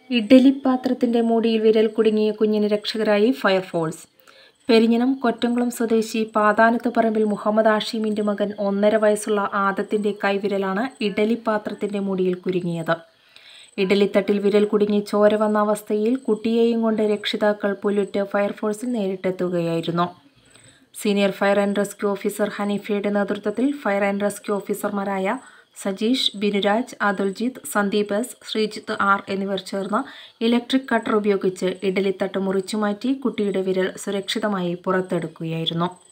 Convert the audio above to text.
ഇഡ്ഡലിപ്പാത്രത്തിന്റെ മൂടിയിൽ വിരൽ കുടുങ്ങിയ കുഞ്ഞിന് രക്ഷകരായി ഫയർഫോഴ്സ് പെരിഞ്ഞനം കൊറ്റംകുളം സ്വദേശി പാതാനത്ത് പറമ്പിൽ മുഹമ്മദ് ആഷിമിന്റെ മകൻ ഒന്നര വയസ്സുള്ള ആദത്തിന്റെ കൈവിരലാണ് ഇഡ്ഡലിപ്പാത്രത്തിന്റെ മൂടിയിൽ കുരുങ്ങിയത് ഇഡ്ഡലിത്തട്ടിൽ വിരൽ കുടുങ്ങി ചോര വന്ന അവസ്ഥയിൽ കുട്ടിയെയും കൊണ്ട് രക്ഷിതാക്കൾ പുല്ലുറ്റ് ഫയർഫോഴ്സിൽ നേരിട്ടെത്തുകയായിരുന്നു senior fire and rescue officer ഹനീഫയുടെ നേതൃത്വത്തിൽ ഫയർ ആൻഡ് റെസ്ക്യൂ ഓഫീസർമാരായ സജീഷ് ബിനുരാജ് അതുൽജിത്ത് സന്ദീപ് എസ് ശ്രീജിത്ത് ആർ എന്നിവർ ചേർന്ന് ഇലക്ട്രിക് കട്ടർ ഉപയോഗിച്ച് ഇഡലിത്തട്ട് മുറിച്ചുമാറ്റി കുട്ടിയുടെ വിരൽ സുരക്ഷിതമായി പുറത്തെടുക്കുകയായിരുന്നു